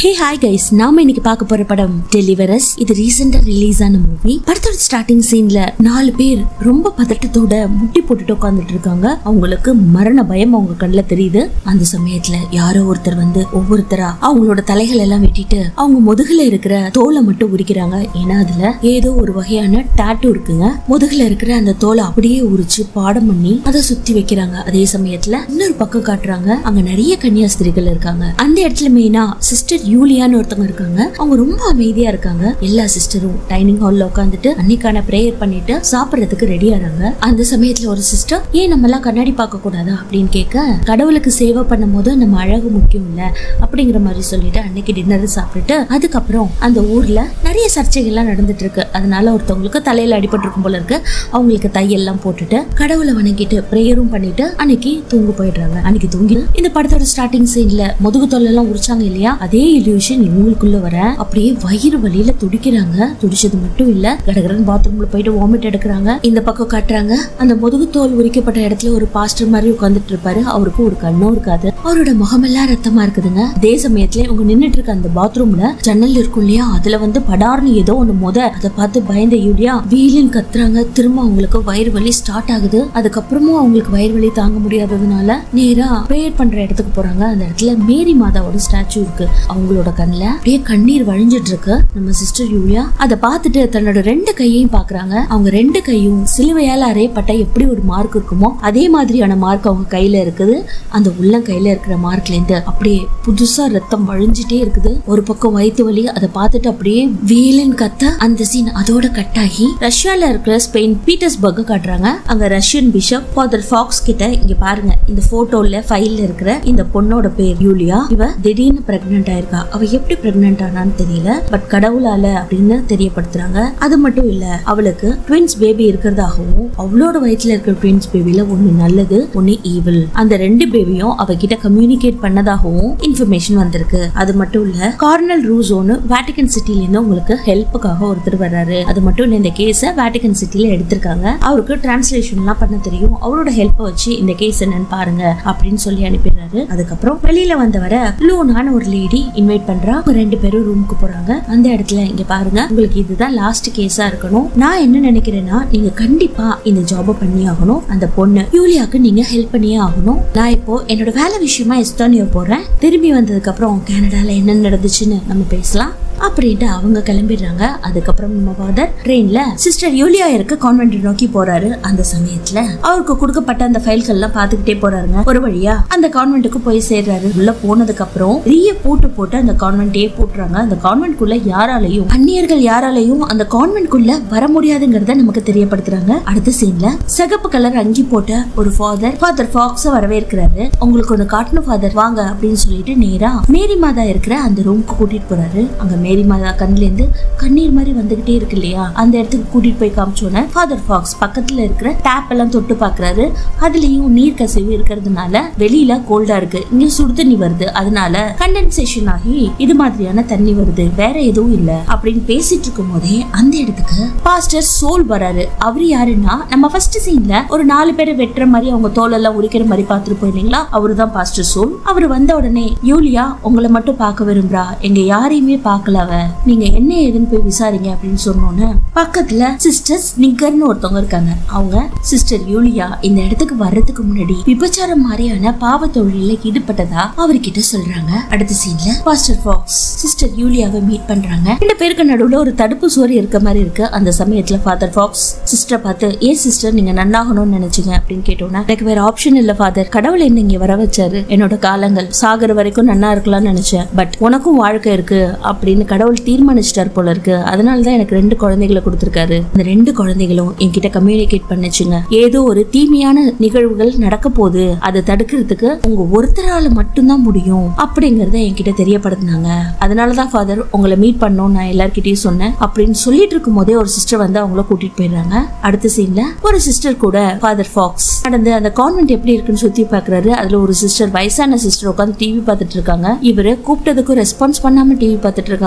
hey hi guys நாம இன்னைக்கு பார்க்க போற படம் டெலிவரஸ் இது ரீசெண்டா ரிலீஸ் ஆன மூவி படத்தோட ஸ்டார்டிங் சீன்ல நாலு பேர் ரொம்ப பதட்டத்தோட முட்டி போட்டுட்டு உட்காந்துட்டு இருக்காங்க அவங்களுக்கு மரண பயம் அவங்க கண்ணுல தெரியுது அந்த சமயத்துல யாரோ ஒருத்தர் வந்து ஒவ்வொருத்தரா அவங்களோட தலைகள் எல்லாம் வெட்டிட்டு அவங்க முதுகுல இருக்கிற தோலை மட்டும் உரிக்கிறாங்க ஏன்னா அதுல ஏதோ ஒரு வகையான டாட்டூ இருக்குங்க முதுகுல இருக்கிற அந்த தோலை அப்படியே உரிச்சு பாடம் பண்ணி அதை சுத்தி வைக்கிறாங்க அதே சமயத்துல இன்னொரு பக்கம் காட்டுறாங்க அங்க நிறைய கன்னியாஸ்திரிகள் இருக்காங்க அந்த இடத்துல மெயினா சிஸ்டர் யூலியான்னு ஒருத்தவங்க இருக்காங்க அவங்க ரொம்ப அமைதியா இருக்காங்க எல்லா சிஸ்டரும் டைனிங் ஹால்ல உட்காந்துட்டு அன்னைக்கான பிரேயர் பண்ணிட்டு சாப்பிடறதுக்கு ரெடி ஆறாங்க அந்த சமயத்துல ஒரு சிஸ்டர் ஏன் நம்ம எல்லாம் கண்ணாடி பார்க்க கூடாதா அப்படின்னு கேட்க கடவுளுக்கு சேவை பண்ணும் போது நம்ம அழகு முக்கியம் இல்ல அப்படிங்கிற மாதிரி சொல்லிட்டு அன்னைக்கு டின்னர் சாப்பிட்டுட்டு அதுக்கப்புறம் அந்த ஊர்ல நிறைய சர்ச்சைகள்லாம் நடந்துட்டு இருக்கு அதனால ஒருத்தவங்களுக்கு தலையில அடிபட்டிருக்கும் போல இருக்கு அவங்களுக்கு தையெல்லாம் போட்டுட்டு கடவுளை வணங்கிட்டு பிரேயரும் பண்ணிட்டு அன்னைக்கு தூங்க போயிடுறாங்க அன்னைக்கு தூங்கி இந்த படத்தோட ஸ்டார்டிங் சீன்ல முதுகு தொல்லெல்லாம் உரிச்சாங்க இல்லையா அதே இல்யூஷன் இவங்களுக்குள்ள வர அப்படியே வயிறு வலியில துடிக்கிறாங்க துடிச்சது மட்டும் இல்ல கடகரன் பாத்ரூம்ல போயிட்டு வாமிட் எடுக்கிறாங்க இந்த பக்கம் காட்டுறாங்க அந்த முதுகு தோல் உரிக்கப்பட்ட இடத்துல ஒரு பாஸ்டர் மாதிரி உட்காந்துட்டு இருப்பாரு அவருக்கு ஒரு கண்ணும் இருக்காது அவரோட முகமெல்லாம் ரத்தமா இருக்குதுங்க அதே சமயத்துல இவங்க நின்னுட்டு இருக்க அந்த பாத்ரூம்ல ஜன்னல் இருக்கும் இல்லையா அதுல வந்து படார்னு ஏதோ ஒண்ணு மொத அதை பார்த்து பயந்த யூலியா வீலின் கத்துறாங்க திரும்ப அவங்களுக்கு வயிறு வலி ஸ்டார்ட் ஆகுது அதுக்கப்புறமும் அவங்களுக்கு வயிறு வலி தாங்க முடியாததுனால நேரா ப்ரேயர் பண்ற இடத்துக்கு போறாங்க அந்த இடத்துல மேரி மாதாவோட ஸ்டாச்சு இருக்கு அவங்களோட கண்ணுல அப்படியே கண்ணீர் வழிஞ்சிட்டு இருக்கு நம்ம சிஸ்டர் யூலியா அதை பார்த்துட்டு தன்னோட ரெண்டு கையையும் பாக்குறாங்க அவங்க ரெண்டு கையும் சிலுவையால அறையப்பட்ட எப்படி ஒரு மார்க் இருக்குமோ அதே மாதிரியான மார்க் அவங்க கையில இருக்குது அந்த உள்ளம் கையில இருக்கிற மார்க்ல இருந்து அப்படியே புதுசா ரத்தம் வழிஞ்சிட்டே இருக்குது ஒரு பக்கம் வயிற்று வலி அதை பார்த்துட்டு அப்படியே வீலன் கத்த அந்த சீன் அதோட கட் ஆகி ரஷ்யால இருக்கிற ஸ்பெயின் பீட்டர்ஸ்பர்க் காட்டுறாங்க அங்க ரஷ்யன் பிஷப் ஃபாதர் ஃபாக்ஸ் கிட்ட இங்க பாருங்க இந்த போட்டோல ஃபைல்ல இருக்கிற இந்த பொண்ணோட பேர் யூலியா இவ திடீர்னு பிரெக்னென்ட் ஆயிருக்கா அவ எப்படி பிரெக்னென்ட் ஆனான்னு தெரியல பட் கடவுளால அப்படின்னு தெரியப்படுத்துறாங்க அது மட்டும் இல்ல அவளுக்கு ட்வின்ஸ் பேபி இருக்கிறதாகவும் அவளோட வயித்துல இருக்கிற ட்வின்ஸ் பேபில ஒண்ணு நல்லது ஒண்ணு ஈவில் அந்த ரெண்டு பேபியும் அவகிட்ட கம்யூனிகேட் பண்ணதாகவும் இன்ஃபர்மேஷன் வந்திருக்கு அது மட்டும் இல்ல கார்னல் ரூசோன்னு வேட்டிகன் சிட்டில இருந்து உங்களுக்கு ஹெல்ப்புக்காக ஒருத்தர் வர்றாரு அது மட்டும் இல்ல இந்த கேஸ வேட்டிகன் சிட்டில எடுத்திருக்காங்க அவருக்கு டிரான்ஸ்லேஷன்லாம் பண்ண தெரியும் அவரோட ஹெல்ப்பை வச்சு இந்த கேஸ் என்னன்னு பாருங்க அப்படின்னு சொல்லி அனுப்பிடுறாரு அதுக்கப்புறம் வெளியில வந்தவரை லூனான ஒரு லேடி இன்வைட் பண்றா அவங்க ரெண்டு பேரும் ரூமுக்கு போறாங்க அந்த இடத்துல இங்க பாருங்க உங்களுக்கு இதுதான் லாஸ்ட் கேஸா இருக்கணும் நான் என்ன நினைக்கிறேன்னா நீங்க கண்டிப்பா இந்த ஜாப பண்ணி ஆகணும் அந்த பொண்ணு யூலியாக்கு நீங்க ஹெல்ப் பண்ணியே ஆகணும் நான் இப்போ என்னோட வேலை விஷயமா எஸ்தோனியா போறேன் திரும்பி வந்ததுக்கு அப்புறம் கனடால என்ன நடந்துச்சுன்னு நம்ம பேசலாம் அப்படின்ட்டு அவங்க கிளம்பிடுறாங்க அதுக்கப்புறம் நம்ம ஃபாதர் ட்ரெயின்ல சிஸ்டர் யூலியா இருக்க கான்வென்ட் நோக்கி போறாரு அந்த சமயத்துல அவருக்கு கொடுக்கப்பட்ட அந்த ஃபைல்கள் எல்லாம் பாத்துக்கிட்டே போறாருங்க ஒரு வழியா அந்த கான்வென்ட்டுக்கு போய் சேர்றாரு உள்ள போனதுக்கு அப்புறம் பெரிய பூட்டு போட்டு அந்த கான்வென்ட்டே போட்டுறாங்க அந்த கான்வென்ட்குள்ள யாராலையும் அந்நியர்கள் யாராலையும் அந்த கான்வென்ட்குள்ள வர முடியாதுங்கிறத நமக்கு தெரியப்படுத்துறாங்க அடுத்த சீன்ல சிகப்பு கலர் அங்கி போட்ட ஒரு ஃபாதர் ஃபாதர் ஃபாக்ஸ வரவேற்கிறாரு உங்களுக்கு ஒண்ணு காட்டணும் ஃபாதர் வாங்க அப்படின்னு சொல்லிட்டு நேரா மேரி மாதா இருக்கிற அந்த ரூமுக்கு கூட்டிட்டு போறாரு அங்க மேரி மாதா கண்ணுல இருந்து கண்ணீர் மாதிரி வந்துகிட்டே இருக்கு இல்லையா அந்த இடத்துக்கு கூட்டிட்டு போய் காமிச்சோன்னே ஃபாதர் ஃபாக்ஸ் பக்கத்துல இருக்கிற டேப் எல்லாம் தொட்டு பாக்குறாரு அதுலயும் நீர் கசிவு இருக்கிறதுனால வெளியில கோல்டா இருக்கு இங்க சுடு தண்ணி வருது அதனால கண்டென்சேஷன் ஆகி இது மாதிரியான தண்ணி வருது வேற எதுவும் இல்ல அப்படின்னு பேசிட்டு இருக்கும் போதே அந்த இடத்துக்கு பாஸ்டர் சோல் வராரு அவரு யாருன்னா நம்ம ஃபர்ஸ்ட் சீன்ல ஒரு நாலு பேரை வெட்டுற மாதிரி அவங்க தோலெல்லாம் உரிக்கிற மாதிரி பார்த்துட்டு போயிருந்தீங்களா அவரு தான் பாஸ்டர் சோல் அவர் வந்த உடனே யூலியா உங்களை மட்டும் பார்க்க விரும்புறா எங்க யாரையுமே பார்க்கல அவ நீங்க என்ன ஏதுன்னு போய் விசாரிங்க அப்படின்னு சொன்னோன்னு பக்கத்துல சிஸ்டர்ஸ் நிக்கர்னு ஒருத்தவங்க இருக்காங்க அவங்க சிஸ்டர் யூலியா இந்த இடத்துக்கு வர்றதுக்கு முன்னாடி விபச்சாரம் மாதிரியான பாவ தொழில ஈடுபட்டதா அவர்கிட்ட சொல்றாங்க அடுத்த சீன்ல பாஸ்டர் ஃபாக்ஸ் சிஸ்டர் யூலியாவை மீட் பண்றாங்க ரெண்டு பேருக்கு நடுவுல ஒரு தடுப்பு சுவர் இருக்க மாதிரி இருக்கு அந்த சமயத்துல ஃபாதர் ஃபாக்ஸ் சிஸ்டர் பார்த்து ஏன் சிஸ்டர் நீங்க நன்னாகணும்னு நினைச்சீங்க அப்படின்னு கேட்டோன்னா எனக்கு வேற ஆப்ஷன் இல்ல ஃபாதர் கடவுள் என்ன இங்க வர வச்சாரு என்னோட காலங்கள் சாகுற வரைக்கும் நன்னா இருக்கலாம்னு நினைச்சேன் பட் உனக்கும் வாழ்க்கை இருக்கு அப்படின்னு கடவுள் தீர்மானிச்சிட்டார் போல இருக்கு அதனாலதான் எனக்கு ரெண்டு குழந்தைகளை கொடுத்திருக்காரு இந்த ரெண்டு குழந்தைகளும் என்கிட்ட கம்யூனிகேட் பண்ணுச்சுங்க ஏதோ ஒரு தீமையான நிகழ்வுகள் நடக்க போகுது அதை தடுக்கிறதுக்கு உங்க ஒருத்தரால மட்டும்தான் முடியும் அப்படிங்கறத என்கிட்ட தெரியப்படுத்தினாங்க அதனாலதான் ஃபாதர் உங்களை மீட் பண்ணோம் நான் எல்லார்கிட்டயும் சொன்னேன் அப்படின்னு சொல்லிட்டு இருக்கும் போதே ஒரு சிஸ்டர் வந்து அவங்கள கூட்டிட்டு போயிடுறாங்க அடுத்த சீன்ல ஒரு சிஸ்டர் கூட ஃபாதர் ஃபாக்ஸ் நடந்து அந்த கான்வென்ட் எப்படி இருக்குன்னு சுத்தி பாக்குறாரு அதுல ஒரு சிஸ்டர் வயசான சிஸ்டர் உட்காந்து டிவி பார்த்துட்டு இருக்காங்க இவரு கூப்பிட்டதுக்கு ரெஸ்பான்ஸ் பண்ணாம டிவி பார்த்துட்டு இருக்காங்க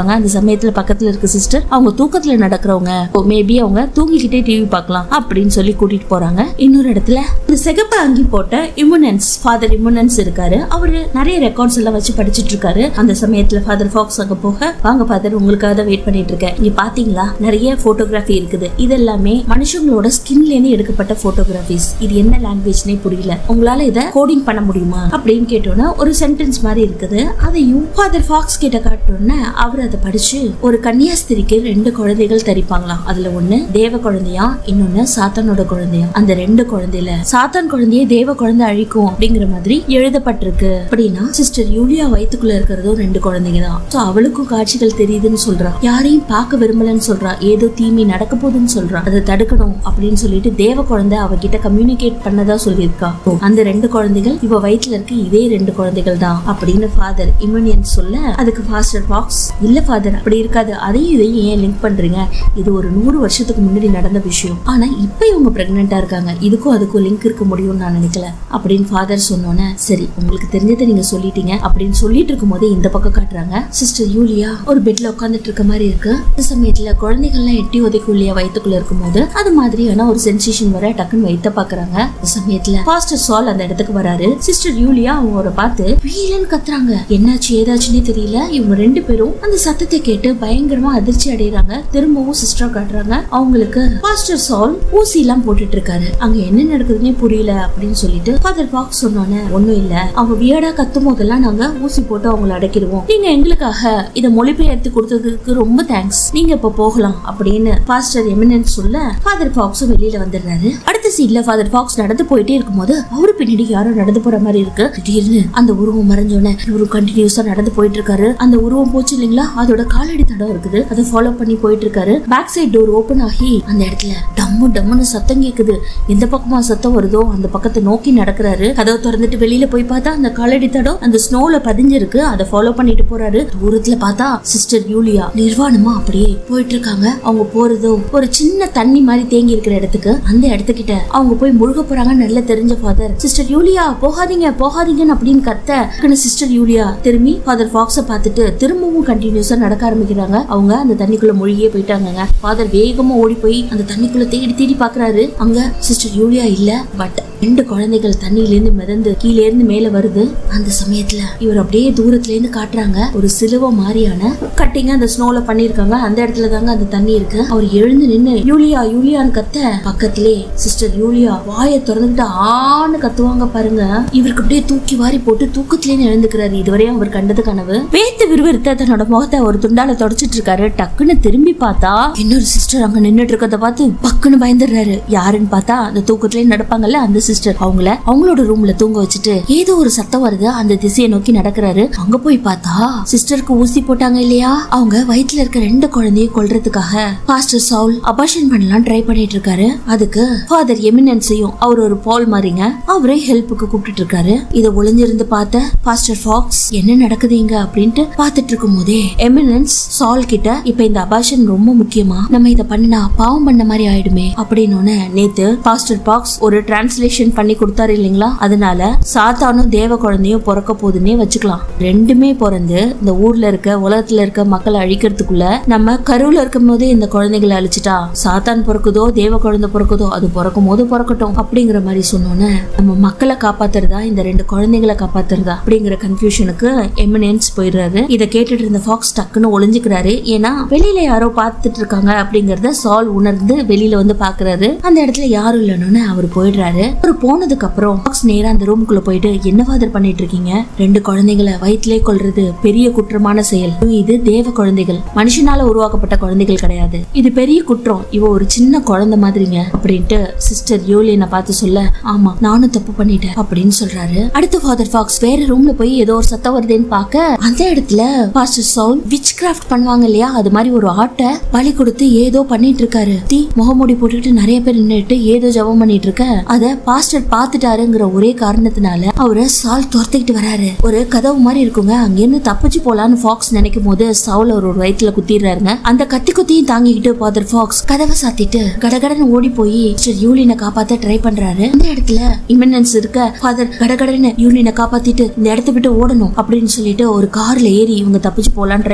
இருக்காங்க அந்த சமயத்துல பக்கத்துல இருக்க சிஸ்டர் அவங்க தூக்கத்துல நடக்கிறவங்க மேபி அவங்க தூங்கிக்கிட்டே டிவி பார்க்கலாம் அப்படின்னு சொல்லி கூட்டிட்டு போறாங்க இன்னொரு இடத்துல இந்த சிகப்பு அங்கி போட்ட இம்யூனன்ஸ் ஃபாதர் இம்யூனன்ஸ் இருக்காரு அவரு நிறைய ரெக்கார்ட்ஸ் எல்லாம் வச்சு படிச்சிட்டு இருக்காரு அந்த சமயத்துல ஃபாதர் ஃபாக்ஸ் அங்க போக வாங்க ஃபாதர் உங்களுக்காக தான் வெயிட் பண்ணிட்டு இருக்கேன் இங்க பாத்தீங்களா நிறைய போட்டோகிராஃபி இருக்குது இது எல்லாமே மனுஷங்களோட ஸ்கின்ல இருந்து எடுக்கப்பட்ட போட்டோகிராஃபிஸ் இது என்ன லாங்குவேஜ்னே புரியல உங்களால இத கோடிங் பண்ண முடியுமா அப்படின்னு கேட்டோன்னா ஒரு சென்டென்ஸ் மாதிரி இருக்குது அதையும் ஃபாதர் ஃபாக்ஸ் கிட்ட காட்டோன்னே அவர் அதை படிச்சு ஒரு கன்னியாஸ்திரிக்கு ரெண்டு குழந்தைகள் தரிப்பாங்களாம் அதுல ஒண்ணு தேவ குழந்தையா இன்னொன்னு சாத்தானோட குழந்தையா அந்த ரெண்டு குழந்தையில சாத்தான் குழந்தைய தேவ குழந்தை அழிக்கும் அப்படிங்கிற மாதிரி எழுதப்பட்டிருக்கு அப்படின்னா சிஸ்டர் யூலியா வயித்துக்குள்ள இருக்கிறதும் ரெண்டு குழந்தைங்க தான் So, அவளுக்கும் காட்சிகள் தெரியுதுன்னு சொல்றா யாரையும் பார்க்க விரும்பலன்னு சொல்றா ஏதோ தீமை நடக்க போகுதுன்னு சொல்றா அதை தடுக்கணும் அப்படின்னு சொல்லிட்டு தேவ குழந்தை அவகிட்ட கம்யூனிகேட் பண்ணதா சொல்லியிருக்கா ஓ, அந்த ரெண்டு குழந்தைகள் இவ வயித்துல இருக்க இதே ரெண்டு குழந்தைகள் தான் அப்படின்னு ஃபாதர் இம்யூனியன் சொல்ல அதுக்கு ஃபாஸ்டர் பாக்ஸ் இல்ல ஃபாதர் அப்படி இருக்காது அதையும் இதையும் ஏன் லிங்க் பண்றீங்க இது ஒரு நூறு வருஷத்துக்கு முன்னாடி நடந்த விஷயம் ஆனா இப்ப இவங்க பிரெக்னெண்டா இருக்காங்க இதுக்கும் அதுக்கும் லிங்க் இருக்க முடியும்னு நான் நினைக்கல அப்படின்னு ஃபாதர் சொன்னோன்னே சரி உங்களுக்கு தெரிஞ்சதை நீங்க சொல்லிட்டீங்க அப்படின்னு சொல்லிட்டு இருக்கும் போதே இந்த பக்கம் காட்டுறாங்க சிஸ்டர் யூலியா ஒரு பெட்ல உட்காந்துட்டு இருக்க மாதிரி இருக்கு இந்த சமயத்துல குழந்தைகள்லாம் எட்டி உதைக்குள்ளியா வயிற்றுக்குள்ள இருக்கும்போது அது மாதிரியான ஒரு சென்சேஷன் வர டக்குன்னு வயித்த பாக்குறாங்க இந்த சமயத்துல பாஸ்டர் சால் அந்த இடத்துக்கு வராரு சிஸ்டர் யூலியா அவங்கள பார்த்து வீலன்னு கத்துறாங்க என்னாச்சு ஏதாச்சுன்னே தெரியல இவங்க ரெண்டு பேரும் அந்த சத்தத்தை கேட்டு பயங்கரமா அதிர்ச்சி அடைறாங்க திரும்பவும் சிஸ்டர் காட்டுறாங்க அவங்களுக்கு பாஸ்டர் சால் ஊசி எல்லாம் போட்டுட்டு இருக்காரு அங்க என்ன நடக்குதுன்னே புரியல அப்படின்னு சொல்லிட்டு ஃபாதர் பாக்ஸ் சொன்னோன்னே ஒண்ணும் இல்ல அவங்க வியடா கத்தும் போதெல்லாம் நாங்க ஊசி போட்டு அவங்கள அடைக்கிடுவோம் நீங்க எங்களுக்காக இத மொழிபெயர்த்து கொடுத்ததுக்கு ரொம்ப தேங்க்ஸ் நீங்க இப்ப போகலாம் அப்படின்னு பாஸ்டர் எமினன்ஸ் சொல்ல ஃபாதர் பாக்ஸும் வெளியில வந்துடுறாரு அடுத்த சீட்ல ஃபாதர் பாக்ஸ் நடந்து போயிட்டே இருக்கும்போது அவரு பின்னாடி யாரோ நடந்து போற மாதிரி இருக்கு திடீர்னு அந்த உருவம் மறைஞ்சோடனே இவரு கண்டினியூஸா நடந்து போயிட்டு இருக்காரு அந்த உருவம் போச்சு இல்லைங்களா அதோட காலடி தடம் இருக்குது அதை ஃபாலோ பண்ணி போயிட்டு இருக்காரு பேக் சைடு டோர் ஓபன் ஆகி அந்த இடத்துல டம்மு டம்முன்னு சத்தம் கேக்குது எந்த பக்கமா சத்தம் வருதோ அந்த பக்கத்தை நோக்கி நடக்கிறாரு கதவை திறந்துட்டு வெளியில போய் பார்த்தா அந்த காலடி தடம் அந்த ஸ்னோல பதிஞ்சிருக்கு அதை ஃபாலோ பண்ணிட்டு போறாரு தூரத்துல பார்த்தா சிஸ்டர் யூலியா நிர்வாணமா அப்படியே போயிட்டு இருக்காங்க அவங்க போறதோ ஒரு சின்ன தண்ணி மாதிரி தேங்கி இருக்கிற இடத்துக்கு அந்த இடத்துக்கிட்ட அவங்க போய் முழுக போறாங்க நல்ல தெரிஞ்ச ஃபாதர் சிஸ்டர் யூலியா போகாதீங்க போகாதீங்கன்னு அப்படின்னு கத்த சிஸ்டர் யூலியா திரும்பி ஃபாதர் ஃபாக்ஸ பார்த்துட்டு திரும்பவும் கண்டினியூஸா நடக்க ஆரம்பிக்கிறாங்க அவங்க அந்த தண்ணிக்குள்ள மூழ்கியே போயிட்டாங்க ஃபாதர் வேகமா ஓடி போய் அந்த தண்ணிக்குள்ள தேடி தேடி பாக்குறாரு அங்க சிஸ்டர் யூலியா இல்ல பட் ரெண்டு குழந்தைகள் தண்ணியில இருந்து மிதந்து கீழே இருந்து மேல வருது அந்த சமயத்துல இவர் அப்படியே தூரத்துல இருந்து காட்டுறாங்க ஒரு சிலுவை மாதிரியான கட்டிங்க அந்த ஸ்னோல பண்ணிருக்காங்க அந்த இடத்துல தாங்க அந்த தண்ணி இருக்கு அவர் எழுந்து நின்னு யூலியா யூலியான்னு கத்த பக்கத்திலே சிஸ்டர் யூலியா வாயை திறந்துகிட்டு ஆன்னு கத்துவாங்க பாருங்க இவருக்கு அப்படியே தூக்கி வாரி போட்டு தூக்கத்திலே எழுந்துக்கிறாரு இதுவரையும் அவர் கண்டது கனவு வேத்து விறுவிறுத்த தன்னோட முகத்தை ஒரு துண்டால தொடச்சிட்டு இருக்காரு டக்குன்னு திரும்பி பார்த்தா இன்னொரு சிஸ்டர் அங்க நின்னுட்டு இருக்கத பார்த்து பக்குன்னு பயந்துடுறாரு யாருன்னு பார்த்தா அந்த தூக்கத்திலே நடப்பாங்கல்ல அந்த சிஸ்டர் அவங்கள அவங்களோட ரூம்ல தூங்க வச்சுட்டு ஏதோ ஒரு சத்தம் வருது அந்த திசையை நோக்கி நடக்கிறாரு அங்க போய் பார்த்தா சிஸ்டருக்கு ஊசி போட்டாங்க இல்லையா அவங்க வயித்துல இருக்க ரெண்டு குழந்தைய கொல்றதுக்காக பாஸ்டர் சவுல் அபாஷன் பண்ணலாம் ட்ரை பண்ணிட்டு இருக்காரு அதுக்கு ஃபாதர் எமினன்ஸையும் அவர் ஒரு பால் மாதிரிங்க அவரே ஹெல்ப்புக்கு கூப்பிட்டு இருக்காரு இத ஒளிஞ்சிருந்து பார்த்த பாஸ்டர் ஃபாக்ஸ் என்ன நடக்குது இங்க அப்படின்ட்டு பார்த்துட்டு இருக்கும் போதே எமினன்ஸ் சால் கிட்ட இப்ப இந்த அபாஷன் ரொம்ப முக்கியமா நம்ம இத பண்ணினா பாவம் பண்ண மாதிரி ஆயிடுமே அப்படின்னு நேத்து பாஸ்டர் பாக்ஸ் ஒரு டிரான்ஸ்லேஷன் பண்ணி கொடுத்தாரு இல்லைங்களா அதனால சாத்தானும் தேவ குழந்தையும் பிறக்க போகுதுன்னே வச்சுக்கலாம் ரெண்டுமே பிறந்து இந்த ஊர்ல இருக்க உலகத்துல இருக்க மக்களை அழிக்கிறதுக்குள்ள நம்ம கருவுல இருக்கும் போதே இந்த குழந்தைகளை அழிச்சிட்டா சாத்தான் பிறக்குதோ தேவ குழந்தை பிறக்குதோ அது பிறக்கும் போது பிறக்கட்டும் அப்படிங்கிற மாதிரி சொன்னோன்னே நம்ம மக்களை காப்பாத்துறதா இந்த ரெண்டு குழந்தைகளை காப்பாத்துறதா அப்படிங்கிற கன்ஃபியூஷனுக்கு எமினன்ஸ் போயிடுறாரு இதை கேட்டுட்டு இருந்த ஃபாக்ஸ் டக்குன்னு ஒளிஞ்சுக்கிறாரு ஏன்னா வெளியில யாரோ பார்த்துட்டு இருக்காங்க அப்படிங்கறத சால் உணர்ந்து வெளியில வந்து பாக்குறாரு அந்த இடத்துல யாரும் இல்லைன்னு அவர் போயிடுறாரு அவர் போனதுக்கு அப்புறம் ஃபாக்ஸ் நேரா அந்த ரூமுக்குள்ள போயிட்டு என்ன ஃபாதர் பண்ணிட்டு இருக்கீங்க ரெண்டு குழந்தைகளை வயிற்றிலே கொல்றது பெரிய குற்றமான செயல் இது தேவ குழந்தைகள் மனுஷனால உருவாக்கப்பட்ட குழந்தைகள் கிடையாது இது பெரிய குற்றம் இவ ஒரு சின்ன குழந்தை மாதிரிங்க அப்படின்ட்டு சிஸ்டர் யூலியனை பார்த்து சொல்ல ஆமா நானும் தப்பு பண்ணிட்டேன் அப்படின்னு சொல்றாரு அடுத்து ஃபாதர் ஃபாக்ஸ் வேற ரூம்ல போய் ஏதோ ஒரு சத்தம் வருதுன்னு பார்க்க அந்த இடத்துல பாஸ்டர் சவுல் விச் கிராஃப்ட் பண்ணுவாங்க இல்லையா அது மாதிரி ஒரு ஆட்டை பலி கொடுத்து ஏதோ பண்ணிட்டு இருக்காரு தீ முகமூடி போட்டுக்கிட்டு நிறைய பேர் நின்னுட்டு ஏதோ ஜெபம் பண்ணிட்டு இருக்க அத பாஸ்டர் பாத்துட்டாருங்கிற ஒரே காரணத்தினால அவரை சால் துரத்திக்கிட்டு வராரு ஒரு கதவு மாதிரி இருக்குங்க அங்கிருந்து தப்பிச்சு போலான்னு ஃபாக்ஸ் நினைக்கும் போது சவுல் அவர் ஒரு வயிற்றுல குத்திடுறாருங்க அந்த கத்தி குத்தியும் தாங்கிக்கிட்டு ஃபாதர் ஃபாக்ஸ் கதவை சாத்திட்டு கடகடன்னு ஓடி போய் மிஸ்டர் யூலினை காப்பாத்த ட்ரை பண்றாரு அந்த இடத்துல இமினன்ஸ் இருக்க ஃபாதர் கடகடன்னு யூலினை காப்பாத்திட்டு இந்த இடத்த விட்டு ஓடணும் அப்படின்னு சொல்லிட்டு ஒரு கார்ல ஏறி இவங்க தப்பிச்சு போலான்னு ட்ரை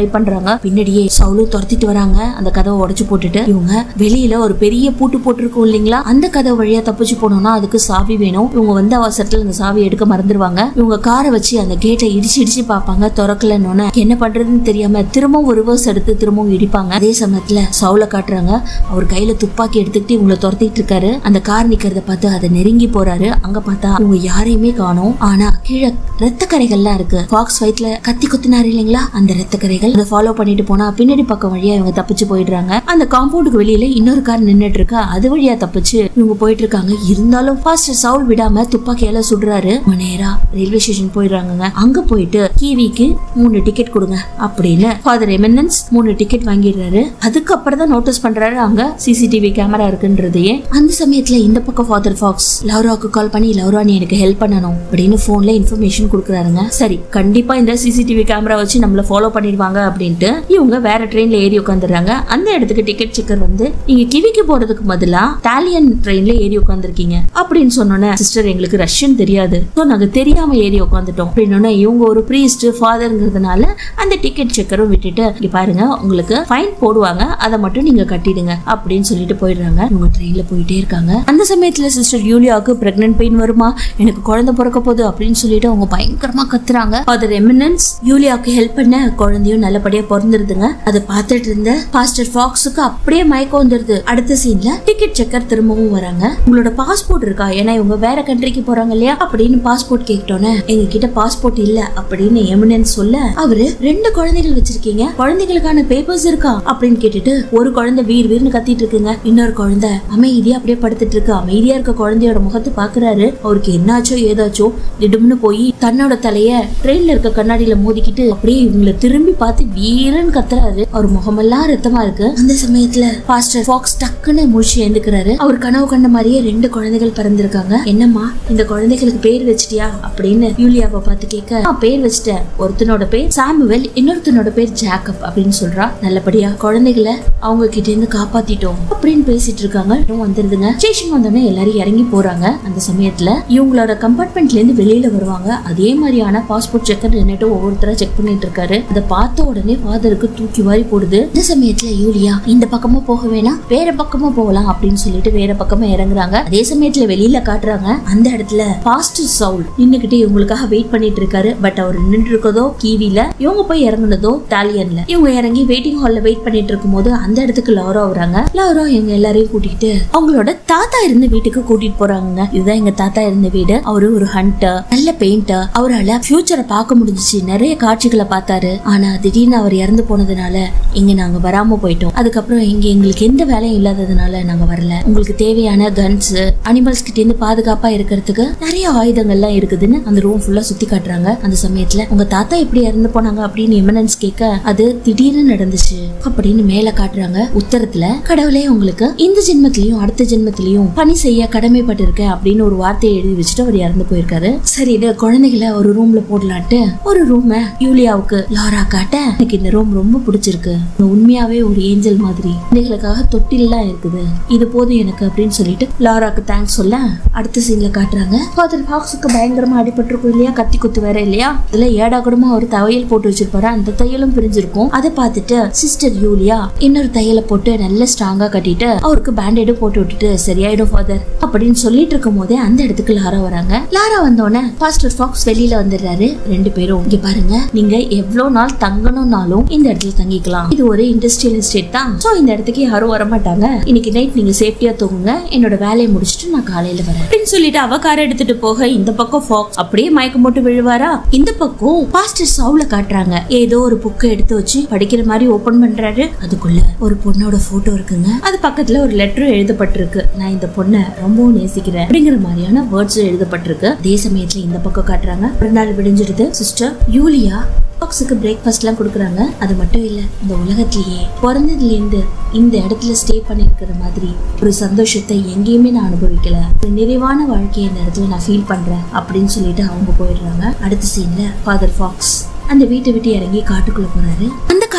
ட்ரை பண்றாங்க பின்னாடியே சவுலும் துரத்திட்டு வராங்க அந்த கதவை உடைச்சு போட்டுட்டு இவங்க வெளியில ஒரு பெரிய பூட்டு போட்டிருக்கும் இல்லைங்களா அந்த கதவு வழியா தப்பிச்சு போனோம்னா அதுக்கு சாவி வேணும் இவங்க வந்த அவசரத்துல அந்த சாவி எடுக்க மறந்துடுவாங்க இவங்க காரை வச்சு அந்த கேட்டை இடிச்சு இடிச்சு பார்ப்பாங்க திறக்கலன்னு என்ன பண்றதுன்னு தெரியாம திரும்பவும் ரிவர்ஸ் எடுத்து திரும்பவும் இடிப்பாங்க அதே சமயத்துல சவுல காட்டுறாங்க அவர் கையில துப்பாக்கி எடுத்துக்கிட்டு இவங்களை துரத்திட்டு இருக்காரு அந்த கார் நிக்கிறத பார்த்து அதை நெருங்கி போறாரு அங்க பார்த்தா இவங்க யாரையுமே காணோம் ஆனா கீழே ரத்த கரைகள்லாம் இருக்கு ஃபாக்ஸ் வயிற்றுல கத்தி குத்தினாரு இல்லைங்களா அந்த ரத்த கரைகள் அதை ஃபாலோ பண்ணிட்டு போனா பின்னாடி பக்கம் வழியா இவங்க தப்பிச்சு போயிடுறாங்க அந்த காம்பவுண்டுக்கு வெளியில இன்னொரு கார் நின்னுட்டு இருக்கா அது வழியா தப்பிச்சு இவங்க போயிட்டு இருக்காங்க இருந்தாலும் ஃபாஸ்ட் சவுல் விடாம துப்பாக்கியால சுடுறாரு இவங்க நேரா ரயில்வே ஸ்டேஷன் போயிடுறாங்க அங்க போயிட்டு கிவிக்கு மூணு டிக்கெட் கொடுங்க அப்படின்னு ஃபாதர் எமினன்ஸ் மூணு டிக்கெட் வாங்கிடுறாரு அதுக்கப்புறம் தான் நோட்டீஸ் பண்றாரு அங்க சிசிடிவி கேமரா இருக்குன்றதையே அந்த சமயத்துல இந்த பக்கம் ஃபாதர் ஃபாக்ஸ் லவ்ராக்கு கால் பண்ணி லவ்ரா நீ எனக்கு ஹெல்ப் பண்ணணும் அப்படின்னு போன்ல இன்ஃபர்மேஷன் கொடுக்குறாருங்க சரி கண்டிப்பா இந்த சிசிடிவி கேமரா வச்சு நம்மள ஃபாலோ பண்ணிடுவாங்க அப்படின்ட்டு இவங்க வேற ட்ரெயின்ல ஏறி உட்காந்துறாங்க அந்த இடத்துக்கு டிக்கெட் செக்கர் வந்து நீங்க கிவிக்கு போறதுக்கு பதிலா டாலியன் ட்ரெயின்ல ஏறி உட்காந்துருக்கீங்க அப்படின்னு சொன்னோன்னே சிஸ்டர் எங்களுக்கு ரஷ்யன் தெரியாது ஸோ நாங்க தெரியாம ஏறி உட்காந்துட்டோம் அப்படின்னோடனே இவங்க ஒரு ப்ரீஸ்ட் ஃபாதர்ங்கிறதுனால அந்த டிக்கெட் செக்கரும் விட்டுட்டு இங்க பாருங்க உங்களுக்கு ஃபைன் போடுவாங்க அதை மட்டும் நீங்க கட்டிடுங்க அப்படின்னு சொல்லிட்டு போயிடுறாங்க இவங்க ட்ரெயின்ல போயிட்டே இருக்காங்க அந்த சமயத்துல சிஸ்டர் யூலியாவுக்கு பிரெக்னன்ட் பெயின் வருமா எனக்கு குழந்தை பிறக்க போகுது அப்படின்னு சொல்லிட்டு அவங்க பயங்கரமா கத்துறாங்க ஃபாதர் எமினன்ஸ் யூலியாவுக்கு ஹெல்ப் பண்ண குழந்தையும் நல்லபடியா பிறந்துருதுங்க அதை பார்த்துட்டு இருந்த பாஸ்டர் ஃபாக்ஸுக்கு அப்படியே மயக்கம் வந்துருது அடுத்த சீன்ல டிக்கெட் செக்கர் திரும்பவும் வராங்க உங்களோட பாஸ்போர்ட் இருக்கா ஏன்னா இவங்க வேற கண்ட்ரிக்கு போறாங்க இல்லையா அப்படின்னு பாஸ்போர்ட் கேட்டோன்னே எங்க கிட்ட பாஸ்போர்ட் இல்ல அப்படின்னு எமினன்ஸ் சொல்ல அவரு ரெண்டு குழந்தைகள் வச்சிருக்கீங்க குழந்தைகளுக்கான பேப்பர்ஸ் இருக்கா அப்படின்னு கேட்டுட்டு ஒரு குழந்தை வீர் வீர்னு கத்திட்டு இருக்குங்க இன்னொரு குழந்தை அமைதியா அப்படியே படுத்துட்டு இருக்கு அமைதியா இருக்க குழந்தையோட முகத்தை பாக்குறாரு அவருக்கு என்னாச்சோ ஏதாச்சோ திடும்னு போய் தன்னோட தலைய ட்ரெயின்ல இருக்க கண்ணாடியில மோதிக்கிட்டு அப்படியே இவங்களை திரும்பி பார்த்து வீரன் கத்துறாரு அவர் முகமெல்லாம் ரத்தமா இருக்கு அந்த சமயத்துல பாஸ்டர் ஃபாக்ஸ் டக்குன்னு முழிச்சு எழுந்துக்கிறாரு அவர் கனவு கண்ட மாதிரியே ரெண்டு குழந்தைகள் பிறந்திருக்காங்க என்னம்மா இந்த குழந்தைகளுக்கு பேர் வச்சிட்டியா அப்படின்னு யூலியாவை பார்த்து கேட்க "ஆ, பேர் வச்சிட்டேன் ஒருத்தனோட பேர் சாமுவேல் இன்னொருத்தனோட பேர் ஜாக்கப் அப்படின்னு சொல்றா நல்லபடியா குழந்தைகளை அவங்க கிட்ட இருந்து காப்பாத்திட்டோம் அப்படின்னு பேசிட்டு இருக்காங்க இன்னும் வந்துருதுங்க ஸ்டேஷன் வந்தோடனே எல்லாரும் இறங்கி போறாங்க அந்த சமயத்துல இவங்களோட கம்பார்ட்மெண்ட்ல இருந்து வெளியில வருவாங்க அதே மாதிரியான பாஸ்போர்ட் செக்கர் நின்னுட்டு ஒவ்வொருத்தரா செக் பண்ணிட்டு இருக்காரு அதை பார்த்த உடனே ஃபாதருக்கு தூக்கி வாரி போடுது இந்த சமயத்துல யூலியா இந்த பக்கமா போக வேணாம் வேற பக்கமா போகலாம் அப்படின்னு சொல்லிட்டு வேற பக்கமா இறங்குறாங்க அதே சமயத்துல வெளியில காட்டுறாங்க அந்த இடத்துல பாஸ்டர் சவுல் நின்னுகிட்டு இவங்களுக்காக வெயிட் பண்ணிட்டு இருக்காரு பட் அவர் நின்று இருக்கதோ கீவில இவங்க போய் இறங்குனதோ தாலியன்ல இவங்க இறங்கி வெயிட்டிங் ஹால்ல வெயிட் பண்ணிட்டு இருக்கும்போது அந்த இடத்துக்கு லாரா வராங்க லாரா எங்க எல்லாரையும் கூட்டிட்டு அவங்களோட தாத்தா இருந்த வீட்டுக்கு கூட்டிட்டு போறாங்க இதுதான் எங்க தாத்தா இருந்த வீடு அவரு ஒரு ஹண்டர் நல்ல பெயிண்டர் அவரால ஃபியூச்சரை பார்க்க முடிஞ்சுச்சு நிறைய காட்சிகளை பார்த்தாரு ஆனா திடீர்னு அவர் இறந்து போனதுனால இங்க நாங்க வராம போயிட்டோம் அதுக்கப்புறம் இங்க எங்களுக்கு எந்த வேலையும் இல்லாததுனால நாங்க வரல உங்களுக்கு தேவையான கன்ஸ் அனிமல்ஸ் கிட்ட இருந்து பாதுகாப்பா இருக்கிறதுக்கு நிறைய ஆயுதங்கள்லாம் இருக்குதுன்னு அந்த ரூம் ஃபுல்லா சுத்தி காட்டுறாங்க அந்த சமயத்துல உங்க தாத்தா எப்படி இறந்து போனாங்க அப்படின்னு எமனன்ஸ் கேட்க அது திடீர்னு நடந்துச்சு அப்படின்னு மேல காட்டுறாங்க உத்தரத்துல கடவுளே உங்களுக்கு இந்த ஜென்மத்திலயும் அடுத்த ஜென்மத்திலயும் பணி செய்ய கடமைப்பட்டிருக்கேன் அப்படின்னு ஒரு வார்த்தையை எழுதி வச்சுட்டு அவர் இறந்து போயிருக்காரு சரி இது குழந்தைகளை ஒரு ரூம்ல போடலான்ட்டு ஒரு ரூம யூலியாவுக்கு லாரா காட்ட எனக்கு இந்த ரூம் ரொம்ப பிடிச்சிருக்கு இவங்க உண்மையாவே ஒரு ஏஞ்சல் மாதிரி குழந்தைகளுக்காக தொட்டில்லாம் இருக்குது இது போதும் எனக்கு அப்படின்னு சொல்லிட்டு லாராக்கு தேங்க்ஸ் சொல்ல அடுத்த சீன்ல காட்டுறாங்க ஃபாதர் ஹாக்ஸுக்கு பயங்கரமா அடிபட்டிருக்கும் இல்லையா கத்தி குத்து வேற இல்லையா இதுல ஏடா கூடமா ஒரு தையல் போட்டு வச்சிருப்பாரு அந்த தையலும் பிரிஞ்சிருக்கும் அதை பார்த்துட்டு சிஸ்டர் யூலியா இன்னொரு தையலை போட்டு நல்ல ஸ்ட்ராங்கா கட்டிட்டு அவருக்கு பேண்டேடும் போட்டு விட்டுட்டு சரியாயிடும் ஃபாதர் அப்படின்னு சொல்லிட்டு இருக்கும் போதே அந்த இடத்துக்கு லாரா வராங்க லாரா வந்தோடனே பாஸ்டர் ஃபாக்ஸ் வெளியில வந்துடுறாரு ரெண்டு பேரும் இங்க பாருங்க நீங்க எவ்வளவு நாள் தங்கணும்னாலும் இந்த இடத்துல தங்கிக்கலாம் இது ஒரு இண்டஸ்ட்ரியல் எஸ்டேட் தான் சோ இந்த இடத்துக்கு யாரும் வர மாட்டாங்க இன்னைக்கு நைட் நீங்க சேஃப்டியா தூங்குங்க என்னோட வேலையை முடிச்சிட்டு நான் காலையில வரேன் அப்படின்னு சொல்லிட்டு அவ காரை எடுத்துட்டு போக இந்த பக்கம் ஃபாக்ஸ் அப்படியே மயக்கம் போட்டு விழுவாரா இந்த பக்கம் பாஸ்டர் சவுல காட்டுறாங்க ஏதோ ஒரு புக்கை எடுத்து வச்சு படிக்கிற மாதிரி ஓபன் பண்றாரு அதுக்குள்ள ஒரு பொண்ணோட போட்டோ இருக்குங்க அது பக்கத்துல ஒரு லெட்டரும் எழுதப்பட்டிருக்கு நான் இந்த பொண்ணை ரொம்பவும் நேசிக்கிறேன் அப்படிங்கிற மாதிரியான வேர்ட்ஸ் எழுதப்பட்டிருக்கு அதே சமயத்துல இந்த பக்கம் காட்டுறாங்க ஒரு நாள் விடிஞ்சிடுது சிஸ்டர் யூலியா பாக்ஸுக்கு பிரேக்ஃபாஸ்ட்லாம் கொடுக்குறாங்க அது மட்டும் இல்லை இந்த உலகத்திலேயே பிறந்ததுலேருந்து இந்த இடத்துல ஸ்டே பண்ணியிருக்கிற மாதிரி ஒரு சந்தோஷத்தை எங்கேயுமே நான் அனுபவிக்கல ஒரு நிறைவான வாழ்க்கையை இந்த இடத்துல நான் ஃபீல் பண்றேன் அப்படின்னு சொல்லிட்டு அவங்க போயிடுறாங்க அடுத்த சீன்ல ஃபாதர் ஃபாக்ஸ் அந்த வீட்டை விட்டு இறங்கி காட்டுக்குள்ள போறாரு அந்த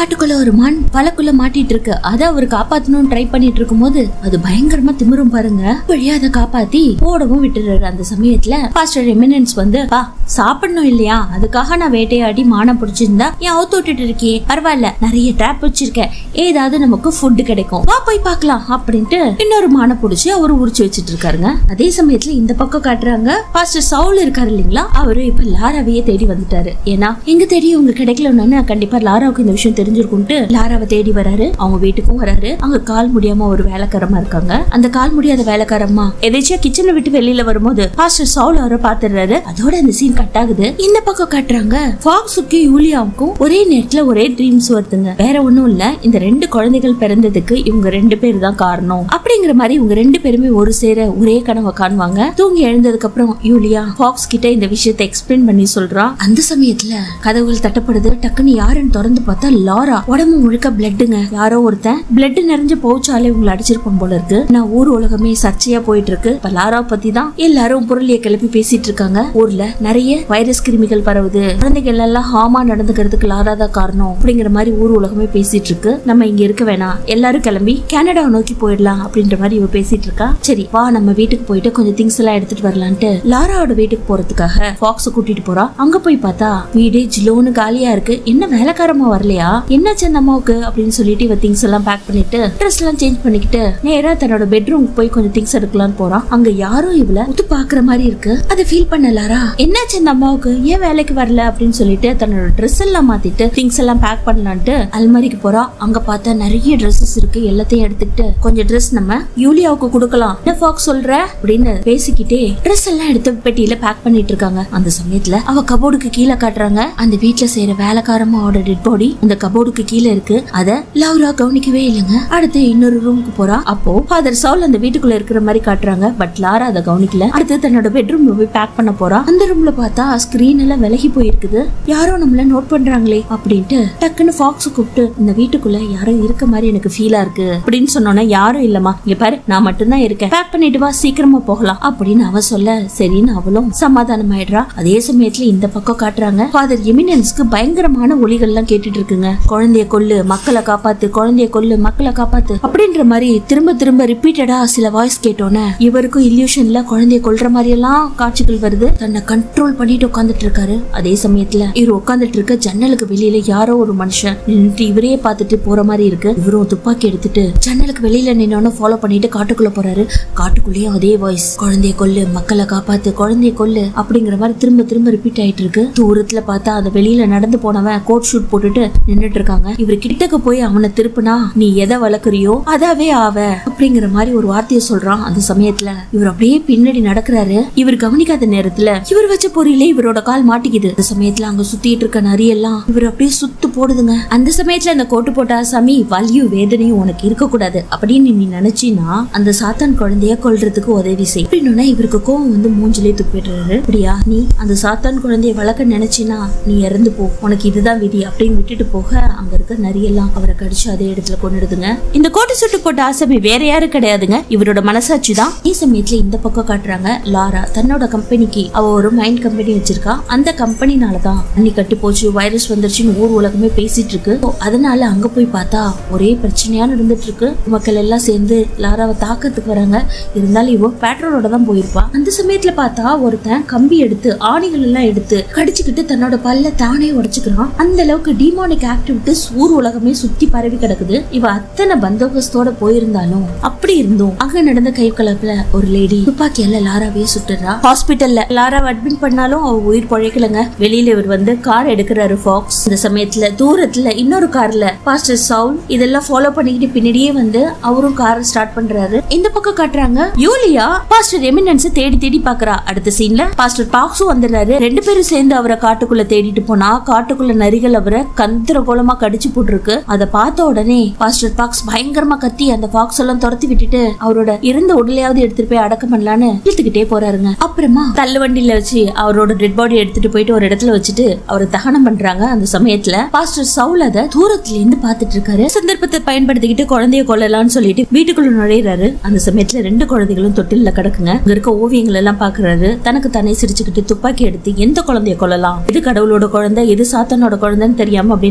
காட்டுக்குள்ள ஒரு மான் பழக்குள்ள மாட்டிட்டு இருக்கு அதை அவர் காப்பாத்தணும்னு ட்ரை பண்ணிட்டு இருக்கும்போது அது பயங்கரமா திமிரும் பாருங்க வழியா அதை காப்பாத்தி ஓடவும் விட்டுறாரு அந்த சமயத்துல பாஸ்டர் எமினன்ஸ் வந்து பா சாப்பிடணும் இல்லையா அதுக்காக நான் வேட்டையாடி மானம் பிடிச்சிருந்தா ஏன் அவுத்து விட்டுட்டு இருக்கியே பரவாயில்ல நிறைய ட்ராப் வச்சிருக்கேன் ஏதாவது நமக்கு ஃபுட் கிடைக்கும் வா போய் பார்க்கலாம் அப்படின்ட்டு இன்னொரு மானை பிடிச்சி அவரு உரிச்சு வச்சிட்டு இருக்காருங்க அதே சமயத்துல இந்த பக்கம் காட்டுறாங்க பாஸ்டர் சவுல் இருக்காரு இல்லைங்களா அவரு இப்ப லாராவையே தேடி வந்துட்டாரு ஏன்னா எங்க தேடி இவங்க கிடைக்கலன்னு கண்டிப்பா லாராவுக்கு இந்த விஷயம் தெரிஞ்சிருக்கும்ட்டு லாராவை தேடி வராரு அவங்க வீட்டுக்கும் வராரு அங்க கால் முடியாம ஒரு வேலைக்காரமா இருக்காங்க அந்த கால் முடியாத வேலைக்காரம்மா எதாச்சியா கிச்சனை விட்டு வெளியில வரும்போது பாஸ்டர் சவுல் அவரை பாத்துறாரு அதோட அந்த சீன் கட் ஆகுது இந்த பக்கம் காட்டுறாங்க ஃபாக்ஸுக்கும் யூலியாவுக்கும் ஒரே நேரத்துல ஒரே ட்ரீம்ஸ் வருதுங்க வேற ஒண்ணும் இல்ல இந்த ரெண்டு குழந்தைகள் பிறந்ததுக்கு இவங்க ரெண்டு பேர் தான் காரணம் அப்படிங்கிற மாதிரி இவங்க ரெண்டு பேருமே ஒரு சேர ஒரே கனவை காணுவாங்க தூங்கி எழுந்ததுக்கு அப்புறம் யூலியா ஃபாக்ஸ் கிட்ட இந்த விஷயத்தை எக்ஸ்பிளைன் பண்ணி சொல்றா அந்த சமயத்துல கதவுகள் தட்டப்படுது டக்குன்னு யாருன்னு திறந்து பார்த்தா லாரா உடம்பு முழுக்க பிளட்டுங்க யாரோ ஒருத்தன் பிளட் நிறைஞ்ச பவுச்சாலே இவங்களை அடிச்சிருப்பான் போல இருக்கு நான் ஊர் உலகமே சர்ச்சையா போயிட்டு இருக்கு இப்ப லாரா பத்தி தான் எல்லாரும் பொருளிய கிளப்பி பேசிட்டு இருக்காங்க ஊர்ல நிறைய வைரஸ் கிருமிகள் பரவுது குழந்தைகள் எல்லாம் ஹாமா நடந்துக்கிறதுக்கு லாரா தான் காரணம் அப்படிங்கிற மாதிரி ஊர் உலகமே பேசிட்டு இருக்கு நம்ம இங்க இருக்க வேணாம் எல்லாரும் கிளம்பி கனடாவை நோக்கி போயிடலாம் அப்படின்ற மாதிரி இவ பேசிட்டு இருக்கா சரி வா நம்ம வீட்டுக்கு போயிட்டு கொஞ்சம் திங்ஸ் எல்லாம் எடுத்துட்டு வரலான்ட்டு லாராவோட வீட்டுக்கு போறதுக்காக ஃபாக்ஸ் கூட்டிட்டு போறா அங்க போய் பார்த்தா வீடு ஜிலோன்னு காலியா இருக்கு என்ன வேலைக்காரமா வரலையா என்னாச்சு அந்த அம்மாவுக்கு அப்படின்னு சொல்லிட்டு இவ திங்ஸ் எல்லாம் பேக் பண்ணிட்டு ட்ரெஸ் எல்லாம் சேஞ்ச் பண்ணிக்கிட்டு நேரா தன்னோட பெட்ரூமுக்கு போய் கொஞ்சம் திங்ஸ் எடுக்கலாம்னு போறா அங்க யாரும் இவள உத்து பாக்குற மாதிரி இருக்கு அதை ஃபீல் பண்ணலாரா என்னாச்சு அந்த அம்மாவுக்கு ஏன் வேலைக்கு வரல அப்படின்னு சொல்லிட்டு தன்னோட ட்ரெஸ் எல்லாம் மாத்திட்டு திங்ஸ் எல்லாம் பேக் பண்ணலான்ட்டு அல்மாரிக்கு போறா அங்க பார்த்தா நிறைய ட்ரெஸ்ஸஸ் இருக்கு எல்லாத்தையும் எடுத்துக்கிட்டு கொஞ்சம் ட்ரெஸ் நம்ம யூலியாவுக்கு கொடுக்கலாம் என்ன ஃபாக்ஸ் சொல்ற அப்படின்னு பேசிக்கிட்டே ட்ரெஸ் எல்லாம் எடுத்து பெட்டியில பேக் பண்ணிட்டு இருக்காங்க அந்த சமயத்துல அவ கபோர்டுக்கு கீழே காட்டுறாங்க அந்த வீட்ல செய்யற வேலைக்காரமாவோட டெட் பாடி அந்த கபோர்டுக்கு கீழே இருக்கு அத லவ்ரா கவனிக்கவே இல்லைங்க அடுத்து இன்னொரு ரூமுக்கு போறா அப்போ ஃபாதர் சவுல் அந்த வீட்டுக்குள்ள இருக்கிற மாதிரி காட்டுறாங்க பட் லாரா அதை கவனிக்கல அடுத்து தன்னோட பெட்ரூம் போய் பேக் பண்ண போறா அந்த ரூம்ல பார்த்தா ஸ்கிரீன் எல்லாம் விலகி போயிருக்குது யாரோ நம்மள நோட் பண்றாங்களே அப்படின்ட்டு டக்குன்னு ஃபாக்ஸ் கூப்பிட்டு இந்த வீட்டுக்குள்ள யாரோ இருக்க மாதிரி எனக்கு ஃபீலா இருக்கு அப்படின்னு சொன்னோன்னே யாரும் இல்லம்மா இங்க பாரு நான் மட்டும்தான் இருக்கேன் பேக் பண்ணிட்டு வா சீக்கிரமா போகலாம் அப்படின்னு அவ சொல்ல சரின்னு அவளும் சமாதானம் ஆயிடுறா அதே சமயத்துல இந்த பக்கம் காட்டுறாங்க ஃபாதர் எமினன்ஸ்க்கு பயங்கரமான ஒலிகள்லாம் கேட்டுட்டு இருக்குங்க குழந்தைய கொல்லு மக்களை காப்பாத்து குழந்தைய கொல்லு மக்களை காப்பாத்து அப்படின்ற மாதிரி திரும்ப திரும்ப ரிப்பீட்டடா சில வாய்ஸ் கேட்டோன்னே இவருக்கும் இல்யூஷன்ல குழந்தைய கொல்ற மாதிரி எல்லாம் காட்சிகள் வருது தன்னை கண்ட்ரோல் பண்ணிட்டு உட்காந்துட்டு இருக்காரு அதே சமயத்துல இவர் உட்காந்துட்டு இருக்க ஜன்னலுக்கு வெளியில யாரோ ஒரு மனுஷன் நின்னுட்டு இவரே பார்த்துட்டு போற மாதிரி இருக்கு இவரும் துப்பாக்கி எடுத்துட்டு ஜன்னலுக்கு வெளியில நின்னோன்னு ஃபாலோ பண்ணிட்டு காட்டுக்குள்ள போறாரு காட்டுக்குள்ளேயும் அதே வாய்ஸ் குழந்தைய கொல்லு மக்களை காப்பாத்து குழந்தைய கொல்லு அப்படிங்கிற மாதிரி திரும்ப திரும்ப ரிப்பீட் ஆயிட்டு இருக்கு தூரத்துல பார்த்தா அந்த வெளியில நடந்து போனவன் கோட் ஷூட் போட்டுட்டு நின்னுட்டு இருக்காங்க இவர் கிட்டக்க போய் அவனை திருப்புனா நீ எதை வளர்க்குறியோ அதாவே ஆவ அப்படிங்கிற மாதிரி ஒரு வார்த்தையை சொல்றான் அந்த சமயத்துல இவர் அப்படியே பின்னாடி நடக்கிறாரு இவர் கவனிக்காத நேரத்துல இவர் வச்ச பொறியிலே இவரோட கால் மாட்டிக்குது அந்த சமயத்துல அங்க சுத்திட்டு இருக்க நரியெல்லாம் இவர் அப்படியே சுத்து போடுதுங்க அந்த சமயத்துல அந்த கோட்டு போட்ட ஆசாமி வலியும் வேதனையும் உனக்கு இருக்க கூடாது அப்படின்னு நீ நினைச்சினா அந்த சாத்தான் குழந்தைய கொல்றதுக்கு உதவி செய் அப்படின்னா இவருக்கு கோவம் வந்து மூஞ்சிலே துப்பிடுறாரு அப்படியா நீ அந்த சாத்தான் குழந்தைய வளர்க்க நினைச்சினா நீ இறந்து போ உனக்கு இதுதான் விதி அப்படின்னு விட்டுட்டு போக அங்க இருக்க நரியெல்லாம் அவரை கடிச்சு அதே இடத்துல கொண்டுடுதுங்க இந்த கோட்டு சுட்டு போட்ட ஆசாமி வேற யாரும் கிடையாதுங்க இவரோட மனசாட்சி தான் இந்த சமயத்துல இந்த பக்கம் காட்டுறாங்க லாரா தன்னோட கம்பெனிக்கு அவ ஒரு மைண்ட் கம்பெனி வச்சிருக்கா அந்த கம்பெனினால தான் அன்னி கட்டு போச்சு வைரஸ் வந்துருச்சுன்னு ஊர் உலகமே பேசிட்டு இருக்கு So, அதனால அங்க போய் பார்த்தா ஒரே பிரச்சனையா நடந்துட்டு இருக்கு மக்கள் எல்லாம் சேர்ந்து லாராவை தாக்கத்துக்கு வராங்க இருந்தாலும் இவ பேட்ரோலோட தான் போயிருப்பா அந்த சமயத்துல பார்த்தா ஒருத்தன் கம்பி எடுத்து ஆணிகள் எல்லாம் எடுத்து கடிச்சுக்கிட்டு தன்னோட பல்ல தானே உடைச்சுக்கிறான் அந்த அளவுக்கு டிமானிக் ஆக்டிவிட்டிஸ் ஊர் உலகமே சுத்தி பரவி கிடக்குது இவ அத்தனை பந்தோபஸ்தோட போயிருந்தாலும் அப்படி இருந்தும் அங்க நடந்த கை கலப்புல ஒரு லேடி துப்பாக்கியால லாராவே சுட்டுறா ஹாஸ்பிட்டல்ல லாராவை அட்மிட் பண்ணாலும் அவ உயிர் பழைக்கலங்க வெளியில இவர் வந்து கார் எடுக்கிறாரு ஃபாக்ஸ் இந்த சமயத்துல தூரத்துல இன்னொரு கார்ல பாஸ்டர் சவுல் இதெல்லாம் ஃபாலோ பண்ணிக்கிட்டு பின்னாடியே வந்து அவரும் காரை ஸ்டார்ட் பண்றாரு இந்த பக்கம் காட்டுறாங்க யூலியா பாஸ்டர் எமினன்ஸ் தேடி தேடி பாக்குறா அடுத்த சீன்ல பாஸ்டர் பாக்ஸும் வந்துடுறாரு ரெண்டு பேரும் சேர்ந்து அவரை காட்டுக்குள்ள தேடிட்டு போனா காட்டுக்குள்ள நரிகள் அவரை கந்திர கோலமா கடிச்சு போட்டுருக்கு அதை பார்த்த உடனே பாஸ்டர் பாக்ஸ் பயங்கரமா கத்தி அந்த பாக்ஸ் எல்லாம் துரத்தி விட்டுட்டு அவரோட இறந்த உடலையாவது எடுத்துட்டு போய் அடக்கம் பண்ணலான்னு இழுத்துக்கிட்டே போறாருங்க அப்புறமா தள்ளு வண்டியில வச்சு அவரோட டெட் பாடி எடுத்துட்டு போயிட்டு ஒரு இடத்துல வச்சுட்டு அவரை தகனம் பண்றாங்க அந்த சமயத்துல பாஸ்டர் சவுல் அத தூரத்துல இருந்து பாத்துட்டு இருக்காரு சந்தர்ப்பத்தை பயன்படுத்திக்கிட்டு குழந்தைய கொல்லலாம்னு சொல்லிட்டு வீட்டுக்குள்ள நுழையிறாரு அந்த சமயத்துல ரெண்டு குழந்தைகளும் தொட்டில்ல கிடக்குங்க அங்க இருக்க ஓவியங்கள் எல்லாம் பாக்குறாரு தனக்கு தானே சிரிச்சுக்கிட்டு துப்பாக்கி எடுத்து எந்த குழந்தைய கொல்லலாம் எது கடவுளோட குழந்தை எது சாத்தானோட குழந்தைன்னு தெரியாம அப்படியே நின்னுட்டு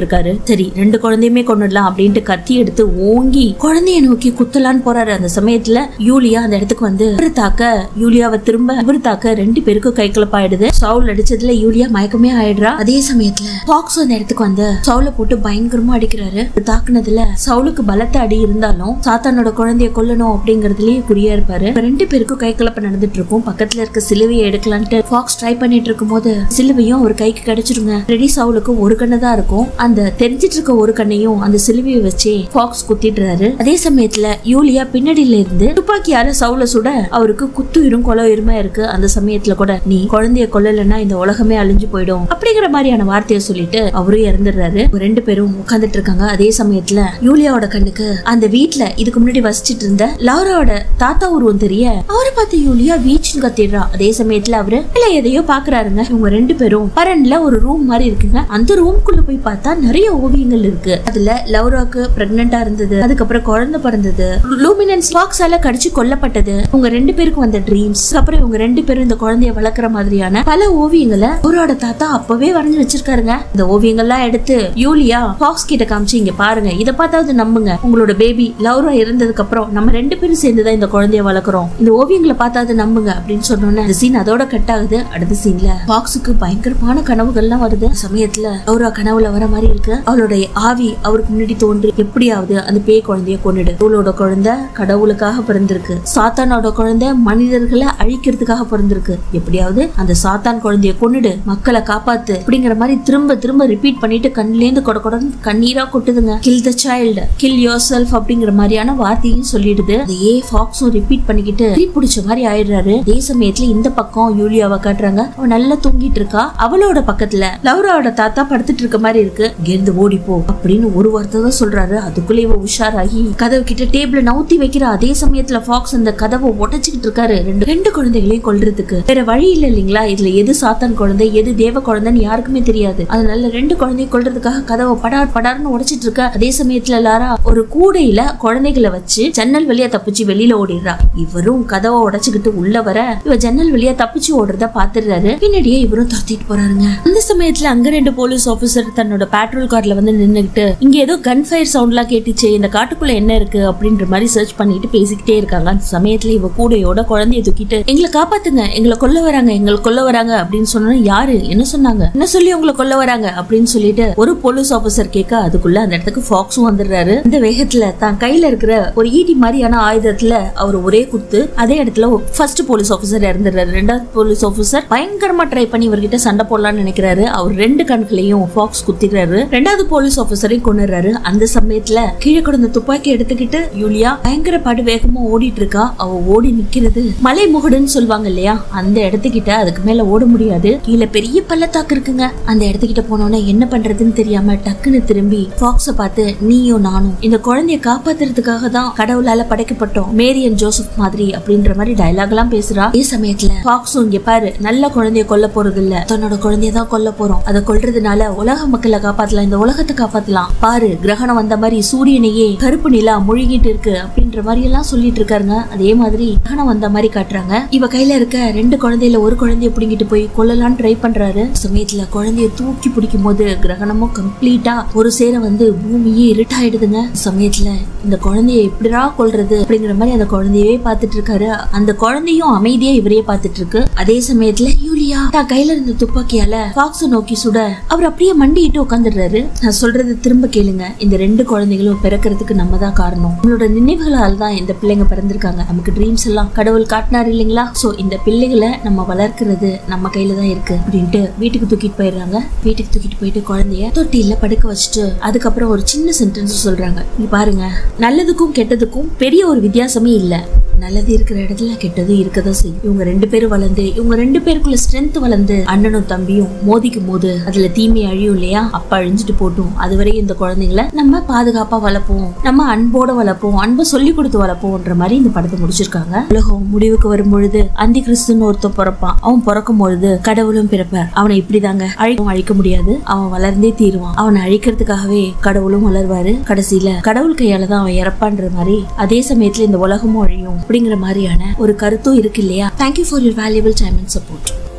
இருக்காரு சரி ரெண்டு குழந்தையுமே கொண்டுடலாம் அப்படின்ட்டு கத்தி எடுத்து ஓங்கி குழந்தைய நோக்கி குத்தலான்னு போறாரு அந்த சமயத்துல யூலியா அந்த இடத்துக்கு வந்து இவரு தாக்க யூலியாவை திரும்ப இவரு தாக்க ரெண்டு பேருக்கும் கை கலப்பாயிடுது சவுல் அடிச்சதுல யூலியா மயக்கமே ஆயிடுறா அதே சமயத்துல பாக்ஸ் அந்த இடத்துக்கு வந்து சவுல போட்டு பயங்கரமா அடிக்கிறாரு இவரு தாக்குனதுல சவுலுக்கு பலத்த அடி இருந்தாலும் சாத்தானோட குழந்தைய கொல்லணும் அப்படிங்கறதுலயே குறியா இருப்பாரு இப்ப ரெண்டு பேருக்கும் கை கலப்பு நடந்துட்டு இருக்கும் பக்கத்துல இருக்க சிலுவையை எடுக்கலான்ட்டு ஃபாக்ஸ் ட்ரை பண்ணிட்டு இருக்கும் போது சிலுவையும் ஒரு கைக்கு கிடைச்சிருங்க ரெடி சவுலுக்கு ஒரு கண்ணு தான் இருக்கும் அந்த தெரிஞ்சிட்டு இருக்க ஒரு கண்ணையும் அந்த சிலுவையை வச்சு ஃபாக்ஸ் குத்திடுறாரு அதே சமயத்துல யூலியா பின்னாடியில இருந்து துப்பாக்கியால சவுல சுட அவருக்கு குத்துயிரும் கொலையுருமா இருக்கு அந்த சமயத்துல கூட நீ குழந்தைய கொல்லலைன்னா இந்த உலகமே அழிஞ்சு போயிடும் அப்படிங்கிற மாதிரியான வார்த்தையை சொல்லிட்டு அவரும் இறந்துடுறாரு ரெண்டு பேரும் உட்கார்ந்துட்டு இருக்காங்க அதே சமயத்துல யூலியாவோட கண்ணுக்கு அந்த வீட்ல இதுக்கு முன்னாடி வசிச்சிட்டு இருந்த லாராவோட தாத்தா உருவம் தெரிய அவரை பார்த்து யூலியா வீச்சுன்னு கத்திடுறா அதே சமயத்துல அவரு இல்ல எதையோ பாக்குறாருங்க இவங்க ரெண்டு பேரும் பரன்ல ஒரு ரூம் மாதிரி இருக்குங்க அந்த ரூம்குள்ள போய் பார்த்தா நிறைய ஓவியங்கள் இருக்கு அதுல லவ்ராக்கு பிரெக்னெண்டா இருந்தது அதுக்கப்புறம் குழந்தை பிறந்தது லூமினன்ஸ் பாக்ஸால கடிச்சு கொல்லப்பட்டது உங்க ரெண்டு பேருக்கும் வந்த ட்ரீம்ஸ் அப்புறம் இவங்க ரெண்டு பேரும் இந்த குழந்தைய வளர்க்குற மாதிரியான பல ஓவியங்களை அவரோட தாத்தா அப்பவே வரைஞ்சு வச்சிருக்காருங்க இந்த ஓவியங்கள்லாம் எடுத்து யூலியா பாக்ஸ் கிட்ட காமிச்சு இங்க பாருங்க இத பார்த்தாவது நம்புங்க உங்களோட பேபி லவ்ரா இருந்ததுக்கு அப்புறம் நம்ம ரெண்டு பேரும் சேர்ந்துதான் இந்த குழந்தைய வளர்க்குறோம் இந்த ஓவியங்களை பார்த்தாவது நம்புங்க அப்படின்னு சொன்னோன்னே இந்த சீன் அதோட கட் ஆகுது அடுத்த சீன்ல பாக்ஸுக்கு பயங்கரமான கனவுகள்லாம் வருது சமயத்துல லவ்ரா கனவுல வர மாதிரி இருக்கு அவளுடைய ஆவி அவருக்கு முன்னாடி தோன்றி எப்படியாவது அந்த பேய் குழந்தைய கொண்டுடு அவளோட குழந்தை கடவுளுக்காக பிறந்திருக்கு சாத்தானோட குழந்தை மனிதர்களை அழிக்கிறதுக்காக பிறந்திருக்கு எப்படியாவது அந்த சாத்தான் குழந்தைய கொன்னுடு மக்களை காப்பாத்து அப்படிங்கிற மாதிரி திரும்ப திரும்ப ரிப்பீட் பண்ணிட்டு கண்ணிலேந்து கொட கொடன்னு கண்ணீரா கொட்டுதுங்க kill the child kill yourself அப்படிங்கிற மாதிரியான வார்த்தையும் சொல்லிடுது அதையே ஃபாக்ஸும் ரிப்பீட் பண்ணிக்கிட்டு தீ பிடிச்ச மாதிரி ஆயிடுறாரு அதே சமயத்துல இந்த பக்கம் யூலியாவை காட்டுறாங்க அவ நல்லா தூங்கிட்டு இருக்கா அவளோட பக்கத்துல லவ்ராவோட தாத்தா படுத்துட்டு இருக்க மாதிரி இருக்கு இங்கிருந்து ஓடி போ அப்படின்னு ஒரு வார்த்தை தான் சொல்றாரு அதுக்குள்ள இவ உஷாராகி கதவு கிட்ட டேபிள நவுத்தி வைக்கிற அதே சமயத்துல ஃபாக்ஸ் அந்த கதவை உடைச்சுக்கிட்டு இருக்காரு ரெண்டு ரெண்டு குழந்தைகளையும் கொல்றதுக்கு வேற வழி இல்ல இல்லைங்களா இதுல எது சாத்தான் குழந்தை எது தேவ குழந்தைன்னு யாருக்குமே தெரியாது அதனால ரெண்டு குழந்தைய கொல்றதுக்காக கதவை படார் படார்னு உடைச்சிட்டு இருக்க அதே சமயத்துல லாரா ஒரு கூடையில குழந்தைகளை வச்சு ஜன்னல் வழியா தப்பிச்சு வெளியில ஓடிடுறா இவரும் கதவை உடைச்சுக்கிட்டு உள்ள வர இவ ஜன்னல் வழியா தப்பிச்சு ஓடுறத பாத்துடுறாரு பின்னாடியே இவரும் துரத்திட்டு போறாருங்க அந்த சமயத்துல அங்க ரெண்டு போலீஸ் ஆபீசர் தன்னோட பேட்ரோல் கார்ல வந்து நின்னுகிட்டு இங்க ஏதோ கன் ஃபயர் சவுண்ட்லாம் கேட்டுச்சு இந்த காட்டுக்குள்ள என்ன இருக்கு அப்படின்ற மாதிரி சர்ச் பண்ணிட்டு பேசிக்கிட்டே இருக்காங்க அந்த சமயத்துல இவ கூடையோட குழந்தைய தூக்கிட்டு எங்களை காப்பாத்துங்க எங்களை கொல்ல வராங்க எங்களை கொல்ல வராங்க அப்படின்னு சொன்னா யாரு என்ன சொன்னாங்க என்ன சொல்லி உங்களை கொல்ல வராங்க அப்படின்னு சொல்லிட்டு ஒரு போலீஸ் ஆபீசர் கேட்க அதுக்குள்ள அந்த இடத்துக்கு ஃபாக்ஸும் வந்துடுறாரு இந்த வேகத்துல தான் கையில இருக்கிற ஒரு ஈட்டி மாதிரியான ஆயுதத்துல அவர் ஒரே குத்து அதே இடத்துல ஃபர்ஸ்ட் போலீஸ் ஆபீசர் இறந்துடுறாரு ரெண்டாவது போலீஸ் ஆபீசர் பயங்கரமா ட்ரை பண்ணி இவர்கிட்ட சண்டை போடலாம்னு நினைக்கிறாரு அவர் ரெண்டு கண்களையும் ஃபாக்ஸ் குத்திக்கிறாரு ரெண்டாவது போலீஸ் ஆபீசரையும் கொண்டுறாரு அந்த சமயத்துல கீழே கிடந்த துப்பாக்கி எடுத்துக்கிட்டு யூலியா பயங்கர படு வேகமா ஓடிட்டு இருக்கா அவ ஓடி நிக்கிறது மலை முகடுன்னு சொல்லுவாங்க இல்லையா அந்த இடத்துக்கிட்ட அதுக்கு மேல ஓட முடியாது கீழே பெரிய பள்ளத்தாக்கு இருக்குங்க அந்த இடத்துக்கிட்ட போனோன்னே என்ன பண்றதுன்னு தெரியாம டக்குன்னு திரும்பி ஃபாக்ஸ பார்த்து நீயும் நானும் இந்த குழந்தைய காப்பாத்துறதுக்காக தான் கடவுளால படைக்கப்பட்டோம் மேரி அண்ட் ஜோசப் மாதிரி அப்படின்ற மாதிரி டயலாக் எல்லாம் பேசுறா அதே சமயத்துல ஃபாக்ஸும் இங்க பாரு நல்ல குழந்தைய கொல்ல போறது இல்ல தன்னோட குழந்தைய தான் கொல்ல போறோம் அதை கொல்றதுனால உலக மக்களை காப்பாத்தலாம் இந்த உலகத்தை காப்பாத்தலாம் பாரு கிரகணம் வந்த மாதிரி சூரியனையே கருப்பு நிலா முழுகிட்டு இருக்கு அப்படின்ற மாதிரி எல்லாம் சொல்லிட்டு இருக்காருங்க அதே மாதிரி கிரகணம் வந்த மாதிரி காட்டுறாங்க இவ கையில இருக்க ரெண்டு குழந்தையில ஒரு குழந்தைய பிடிங்கிட்டு போய் கொல்லலாம்னு ட்ரை பண்றாரு சமயத்துல குழந்தைய தூக்கி பிடிக்கும் போது கிரகணமும் கம்ப்ளீட்டா ஒரு சேர வந்து பூமியே இருட்டாயிடுதுங்க சமயத்துல இந்த குழந்தைய எப்படிடா கொல்றது அப்படிங்கிற மாதிரி அந்த குழந்தையவே பார்த்துட்டு இருக்காரு அந்த குழந்தையும் அமைதியா இவரையே பார்த்துட்டு இருக்கு அதே சமயத்துல யூலியா தான் கையில இருந்த துப்பாக்கியால ஃபாக்ஸ நோக்கி சுட அவர் அப்படியே மண்டிட்டு உட்காந்துடுறாரு நான் சொல்றது திரும்ப கேளுங்க இந்த ரெண்டு குழந்தைகளும் பிறக்கிறதுக்கு நம்ம தான் காரணம் நம்மளோட நினைவுகளால் தான் இந்த பிள்ளைங்க பிறந்திருக்காங்க நமக்கு ட்ரீம்ஸ் எல்லாம் கடவுள் காட்டினாரு இல்லைங்களா சோ இந்த பிள்ளைகளை நம்ம வளர்க்கறது நம்ம கையில தான் இருக்கு அப்படின்ட்டு வீட்டுக்கு தூக்கிட்டு போயிடுறாங்க வீட்டுக்கு தூக்கிட்டு போயிட்டு குழந்தைய தொட்டில படுக்க வச்சுட்டு அதுக்கப்புறம் ஒரு சின்ன சென்டென்ஸ் சொல்றாங்க இங்க பாருங்க நல்லதுக்கும் கெட்டதுக்கும் பெரிய ஒரு வித்தியாசமே இல்ல நல்லது இருக்கிற இடத்துல கெட்டது இருக்கதான் செய்யும் இவங்க ரெண்டு பேரும் வளர்ந்து இவங்க ரெண்டு பேருக்குள்ள ஸ்ட்ரென்த் வளர்ந்து அண்ணனும் தம்பியும் மோதிக்கும் போது அதுல தீமை அழியும் இல்லையா அப்ப அழிஞ்சிட்டு போட்டும் அதுவரை இந்த குழந்தைங்கள நம்ம பாதுகாப்பா வளர்ப்போம் நம்ம அன்போட வளர்ப்போம் அன்பை சொல்லி கொடுத்து வளர்ப்போம்ன்ற மாதிரி இந்த படத்தை முடிச்சிருக்காங்க உலகம் முடிவுக்கு வரும் பொழுது அந்தி கிறிஸ்துன்னு ஒருத்தன் பிறப்பான் அவன் பிறக்கும் பொழுது கடவுளும் பிறப்பார் அவனை இப்படிதாங்க அழிக்கவும் அழிக்க முடியாது அவன் வளர்ந்தே தீருவான் அவனை அழிக்கிறதுக்காகவே கடவுளும் வளர்வாரு கடைசியில கடவுள் கையால தான் அவன் இறப்பான்ற மாதிரி அதே சமயத்துல இந்த உலகமும் அழியும் அப்படிங்கிற மாதிரியான ஒரு கருத்தும் இருக்கு இல்லையா thank you for your valuable time and support